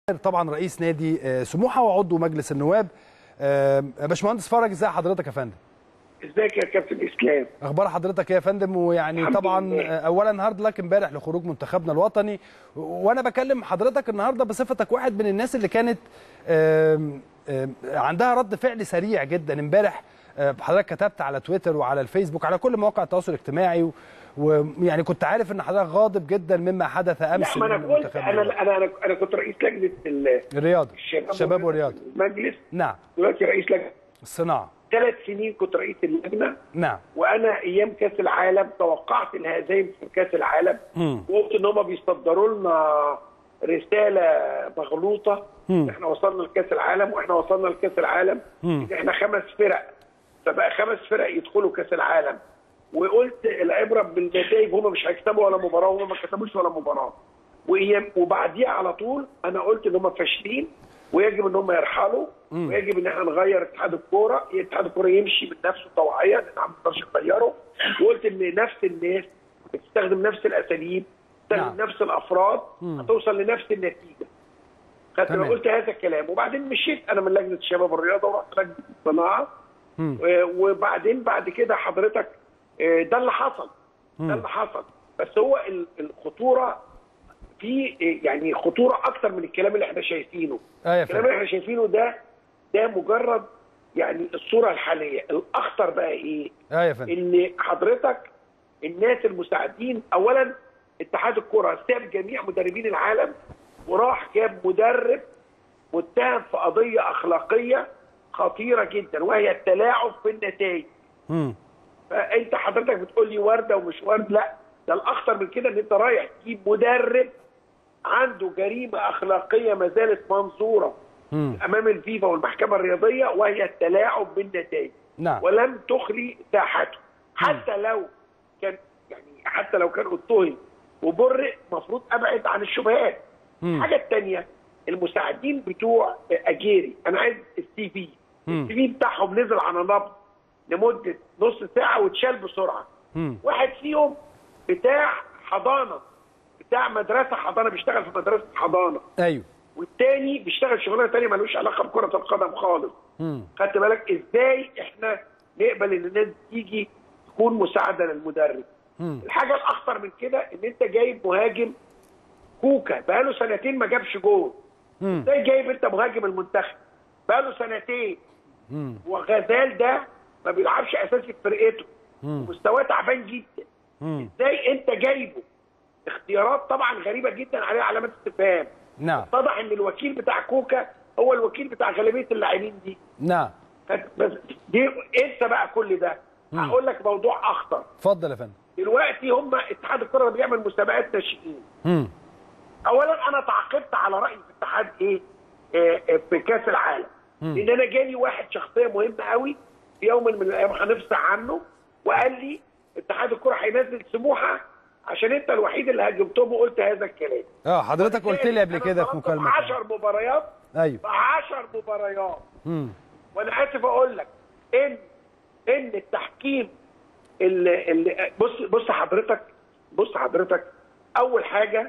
طبعا رئيس نادي آه، سموحه وعضو مجلس النواب آه، باشمهندس فرج ازي حضرتك يا فندم ازيك يا كابتن اسلام اخبار حضرتك إيه يا فندم ويعني الحمد طبعا لله. آه، اولا هارد لك امبارح لخروج منتخبنا الوطني وانا بكلم حضرتك النهارده بصفتك واحد من الناس اللي كانت آم، آم، عندها رد فعل سريع جدا امبارح آه، حضرتك كتبت على تويتر وعلى الفيسبوك على كل مواقع التواصل الاجتماعي و- ويعني كنت عارف ان حضرتك غاضب جدا مما حدث امس لا ما انا من قلت منتخبنا انا الوطني. انا انا, أنا كنت رئيس لجنه ال- الرياضه الشباب الشباب والرياضه المجلس نعم دلوقتي رئيس لجنه الصناعه ثلاث سنين كنت رئيس اللجنه نعم وانا ايام كاس العالم توقعت الهزايم في كاس العالم مم. وقلت ان هم بيصدروا لنا رساله مغلوطه مم. احنا وصلنا لكاس العالم واحنا وصلنا لكاس العالم مم. إن احنا خمس فرق فبقى خمس فرق يدخلوا كاس العالم وقلت العبره بالنتائج هم مش هيكسبوا ولا مباراه وهم ما كسبوش ولا مباراه وايام وبعديها على طول انا قلت ان هم فاشلين ويجب ان هم يرحلوا مم. ويجب ان احنا نغير اتحاد الكوره اتحاد الكوره يمشي من نفسه طوعيا لان ما نقدرش نغيره وقلت ان نفس الناس بتستخدم نفس الاساليب نعم. تستخدم نفس الافراد مم. هتوصل لنفس النتيجه خدت تمام. انا قلت هذا الكلام وبعدين مشيت انا من لجنه الشباب والرياضه ورحت لجنه الصناعه مم. و- وبعدين بعد كده حضرتك آه، ده اللي حصل مم. ده اللي حصل بس هو ال- الخطوره في آه، يعني خطوره اكتر من الكلام اللي احنا شايفينه اه يا الكلام فندم اللي احنا شايفينه ده ده مجرد يعني الصوره الحاليه الاخطر بقى ايه اه يا فندم ان حضرتك الناس المساعدين اولا اتحاد الكره ساب جميع مدربين العالم وراح جاب مدرب متهم في قضيه اخلاقيه خطيره جدا وهي التلاعب في النتائج مم. فانت حضرتك بتقول لي ورده ومش ورد لا ده الاخطر من كده ان انت رايح تجيب مدرب عنده جريمه اخلاقيه ما زالت منظوره مم. امام الفيفا والمحكمه الرياضيه وهي التلاعب بالنتائج نعم ولم تخلي ساحته حتى لو كان يعني حتى لو كان اتهم وبرئ المفروض ابعد عن الشبهات مم. الحاجه الثانيه المساعدين بتوع اجيري انا عايز السي في مم. السي في بتاعهم نزل على نبض لمده نص ساعه واتشال بسرعه مم. واحد فيهم بتاع حضانه بتاع مدرسه حضانه بيشتغل في مدرسه حضانه ايوه والتاني بيشتغل شغلانه تانيه ملوش علاقه بكره القدم خالص مم. خدت بالك ازاي احنا نقبل ان الناس تيجي تكون مساعده للمدرب مم. الحاجه الاخطر من كده ان انت جايب مهاجم كوكا بقاله سنتين ما جابش جول مم. ازاي جايب انت مهاجم المنتخب بقاله سنتين مم. وغزال ده ما بيلعبش اساسي في فرقته مم. مستواه تعبان جدا مم. ازاي انت جايبه اختيارات طبعا غريبه جدا عليها علامات استفهام نعم اتضح ان الوكيل بتاع كوكا هو الوكيل بتاع غالبيه اللاعبين دي نعم بس دي انسى بقى كل ده مم. هقول لك موضوع اخطر اتفضل يا فندم دلوقتي هم اتحاد الكره بيعمل مسابقات ناشئين مم. اولا انا تعاقدت على راي الاتحاد ايه آه، آه، في كاس العالم مم. لان انا جالي واحد شخصيه مهمه قوي في يوم من الايام هنفصح عنه وقال لي اتحاد الكره هينزل سموحه عشان انت الوحيد اللي هاجمتهم وقلت هذا الكلام اه حضرتك قلت لي قبل كده في مكالمه 10 مباريات ايوه 10 مباريات مم. وانا اسف اقول لك ان ان التحكيم اللي, اللي بص بص حضرتك بص حضرتك اول حاجه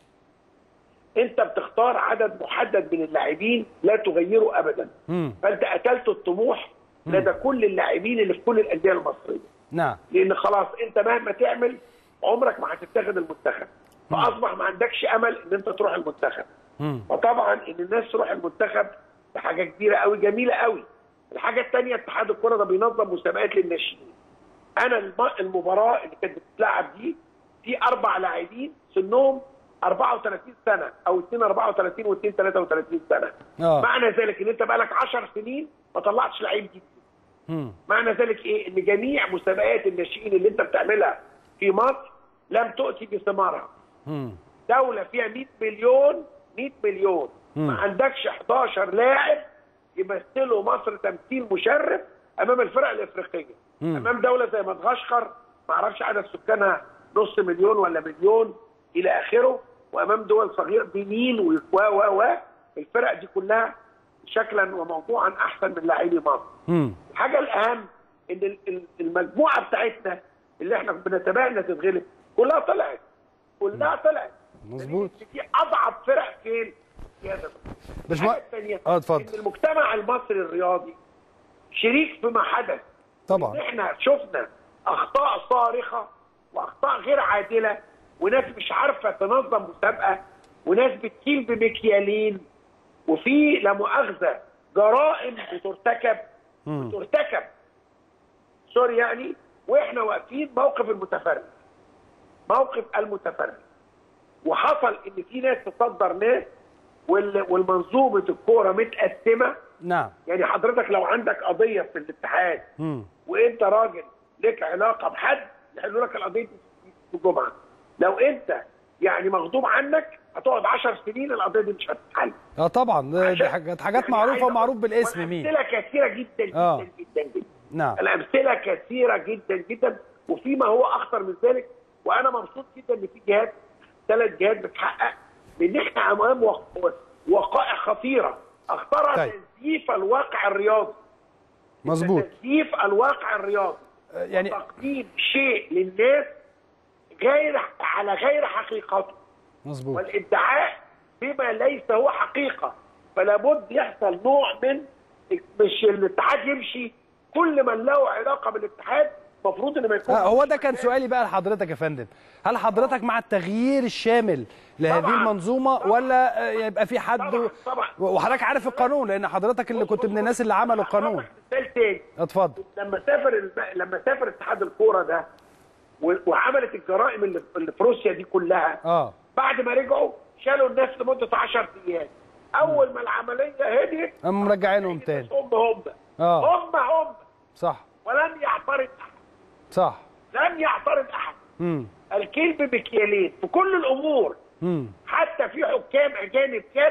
انت بتختار عدد محدد من اللاعبين لا تغيره ابدا مم. فانت قتلت الطموح لدى كل اللاعبين اللي في كل الانديه المصريه نعم لان خلاص انت مهما تعمل عمرك ما هتتخذ المنتخب فاصبح ما عندكش امل ان انت تروح المنتخب مم. فطبعا ان الناس تروح المنتخب ده حاجه كبيره قوي جميله قوي الحاجه الثانيه اتحاد الكره ده بينظم مسابقات للناشئين انا الم- المباراه اللي كانت بتتلعب دي في اربع لاعبين سنهم 34 سنه او 2 34 و2 33 سنه اه معنى ذلك ان انت بقالك 10 سنين ما طلعتش لعيب جديد مم. معنى ذلك ايه ان جميع مسابقات الناشئين اللي انت بتعملها في مصر لم تؤتي بثمارها مم. دوله فيها 100 مليون 100 مليون مم. ما عندكش 11 لاعب يمثلوا مصر تمثيل مشرف امام الفرق الافريقيه مم. امام دوله زي مدغشقر ما اعرفش عدد سكانها نص مليون ولا مليون الى اخره وامام دول صغيره بنين و و و و الفرق دي كلها شكلا وموضوعا احسن من لاعبي مصر مم. الحاجه الاهم ان ال- ال- المجموعه بتاعتنا اللي احنا بنتباهى تتغلب كلها طلعت كلها طلعت مظبوط دي اضعف فرق فين؟ هذا باشمهندس- الحاجة الثانية اه اتفضل. ان المجتمع المصري الرياضي شريك فيما حدث طبعا. إن احنا شفنا اخطاء صارخه واخطاء غير عادله وناس مش عارفه تنظم مسابقه وناس بتكيل بمكيالين وفي لا مؤاخذه جرائم بترتكب بترتكب سوري يعني واحنا واقفين موقف المتفرج موقف المتفرج وحصل ان في ناس تصدر ناس وال- والمنظومه الكوره متقسمه نعم يعني حضرتك لو عندك قضيه في الاتحاد مم. وانت راجل لك علاقه بحد يحلوا لك القضيه دي في الجمعه لو انت يعني مغضوب عنك هتقعد 10 سنين القضيه دي مش هتتحل اه طبعا دي عشان- حاجات حاجات يعني معروفه عايز أقول- ومعروف بالاسم مين والامثله كثيره جدا جدا آه. جدا جدا نعم الامثله كثيره جدا جدا وفيما هو اخطر من ذلك وانا مبسوط جدا ان في جهات ثلاث جهات بتحقق لان احنا امام وق- وقائع خطيره اخطرها طيب. تزييف الواقع الرياضي مظبوط تزييف الواقع الرياضي آه، يعني تقديم شيء للناس غير على غير حقيقته مظبوط والادعاء بما ليس هو حقيقه فلا بد يحصل نوع من مش الاتحاد يمشي كل من له علاقه بالاتحاد المفروض ان ما يكون آه هو ده كان سؤالي بقى لحضرتك يا فندم هل حضرتك مع التغيير الشامل لهذه طبعاً. المنظومه طبعاً. ولا آه، يبقى في حد طبعاً. طبعاً. وحضرتك عارف القانون لان حضرتك اللي كنت من الناس اللي عملوا القانون مثال تاني اتفضل لما سافر الب... لما سافر اتحاد الكوره ده و... وعملت الجرائم اللي... اللي في روسيا دي كلها اه بعد ما رجعوا شالوا الناس لمده 10 ايام اول ما العمليه هديت قاموا مرجعينهم تاني هم هم آه. هم هم صح ولم يعترض احد صح لم يعترض احد امم الكلب بمكيالين في كل الامور امم حتى في حكام اجانب كانت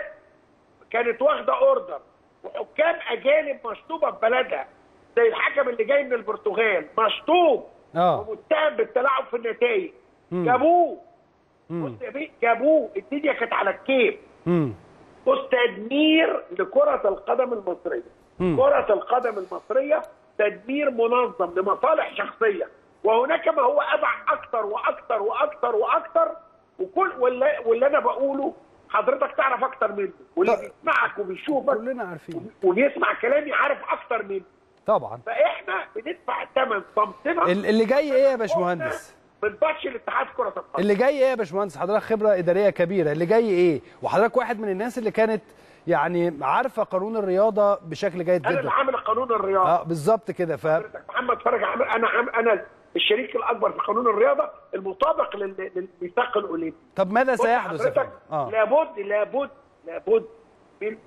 كانت واخده اوردر وحكام اجانب مشطوبه في بلدها زي الحكم اللي جاي من البرتغال مشطوب اه ومتهم بالتلاعب في النتائج مم. جابوه مم. بص يا بيه جابوه الدنيا كانت على الكيف امم بص تدمير لكرة القدم المصرية مم. كرة القدم المصرية تدمير منظم لمصالح شخصية وهناك ما هو أبع أكتر وأكتر وأكتر وأكتر وكل واللي, واللي أنا بقوله حضرتك تعرف أكتر منه واللي لا. بيسمعك وبيشوفك كلنا عارفين وبيسمع كلامي عارف أكتر منه طبعا فإحنا بندفع الثمن صمتنا ال- اللي جاي ايه يا باشمهندس من بطش الاتحاد كرة القدم اللي جاي ايه يا باشمهندس حضرتك خبره اداريه كبيره اللي جاي ايه وحضرتك واحد من الناس اللي كانت يعني عارفه قانون الرياضه بشكل جيد أنا اللي جدا عامل قانون الرياضة اه بالظبط كده ف حضرتك محمد فرج عامل انا عام انا الشريك الاكبر في قانون الرياضه المطابق لل- للميثاق الاولمبي طب ماذا بص سيحدث يا حضرتك فندم؟ اه لابد لابد لابد من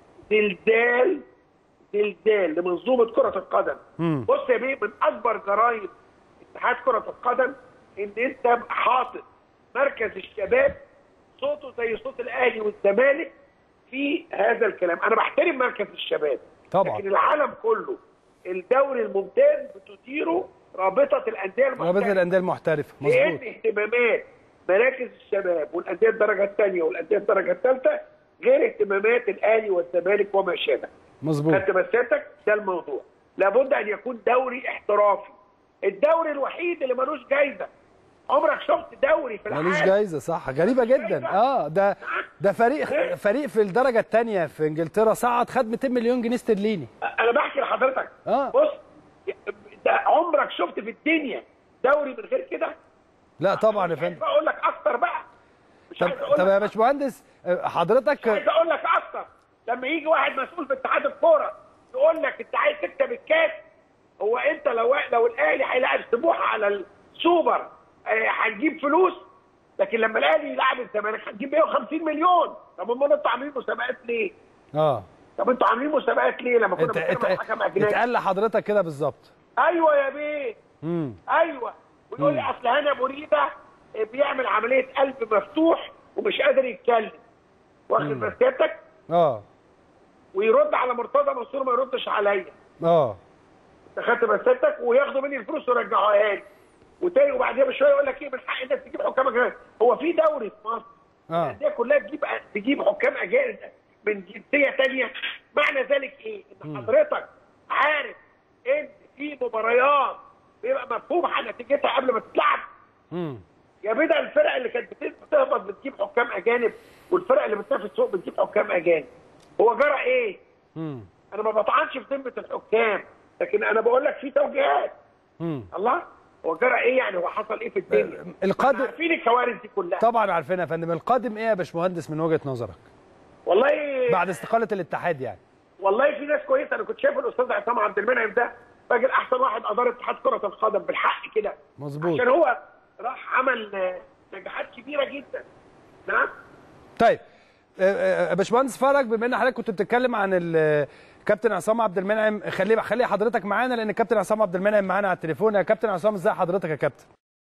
زلزال زلزال لمنظومه كره القدم مم. بص يا بيه من اكبر جرائم اتحاد كره القدم ان انت حاطط مركز الشباب صوته زي صوت الاهلي والزمالك في هذا الكلام انا بحترم مركز الشباب طبعا. لكن العالم كله الدوري الممتاز بتديره رابطه الانديه رابطه المحترفه الانديه المحترفه لان مظبوط اهتمامات مراكز الشباب والانديه الدرجه الثانيه والانديه الدرجه الثالثه غير اهتمامات الاهلي والزمالك وما شابه مظبوط خدت مسيرتك ده الموضوع لابد ان يكون دوري احترافي الدوري الوحيد اللي ملوش جايزه عمرك شفت دوري في العالم ملوش جايزه صح غريبه جدا اه ده ده فريق فريق في الدرجه الثانيه في انجلترا صعد خد 200 مليون جنيه استرليني انا بحكي لحضرتك آه. بص ده عمرك شفت في الدنيا دوري من غير كده لا طبعا يا مش عايز فندم اقول لك اكتر بقى مش طب عايز اقول طب لك يا باشمهندس آه، حضرتك عايز اقول لك اكتر لما يجي واحد مسؤول في اتحاد الكوره يقول لك انت عايز تكسب الكاس هو انت لو لو الاهلي هيلاعب سموحه على السوبر آه، هتجيب فلوس لكن لما الاهلي يلعب الزمالك هتجيب 150 مليون طب امال انتوا عاملين مسابقات ليه؟ اه طب انتوا عاملين مسابقات ليه لما كنا ات- بنتكلم ات- عن حكم اجنبي؟ اتقال لحضرتك كده بالظبط ايوه يا بيه امم ايوه ويقول لي اصل هنا مريده بيعمل عمليه قلب مفتوح ومش قادر يتكلم واخد مسيرتك اه ويرد على مرتضى منصور ما يردش عليا اه انت خدت مسيرتك وياخدوا مني الفلوس ويرجعوها لي وتاني وبعديها بشويه يقول لك ايه من حق الناس تجيب حكام اجانب هو في دوري في مصر اه الانديه كلها تجيب تجيب حكام اجانب من جنسيه ثانيه معنى ذلك ايه؟ ان حضرتك عارف ان في مباريات بيبقى مفهوم نتيجتها قبل ما تتلعب امم يا بدا الفرق اللي كانت بت- بتهبط بتجيب حكام اجانب والفرق اللي بتنافس سوق بتجيب حكام اجانب هو جرى ايه؟ مم. انا ما بطعنش في ذمه الحكام لكن انا بقول لك في توجيهات مم. الله هو جرى ايه يعني هو حصل ايه في الدنيا؟ القادم- إحنا عارفين الكوارث دي كلها طبعا عارفين يا فندم القادم ايه يا باشمهندس من وجهه نظرك والله بعد استقاله الاتحاد يعني والله في ناس كويسه انا كنت شايف الاستاذ عصام عبد المنعم ده راجل احسن واحد ادار اتحاد كره القدم بالحق كده مظبوط عشان هو راح عمل آه، نجاحات كبيره جدا نعم طيب آه، آه، باشمهندس فرج بما ان حضرتك كنت بتتكلم عن ال- كابتن عصام عبد المنعم خلي خلي حضرتك معانا لان كابتن عصام عبد المنعم معانا على التليفون يا كابتن عصام ازي حضرتك يا كابتن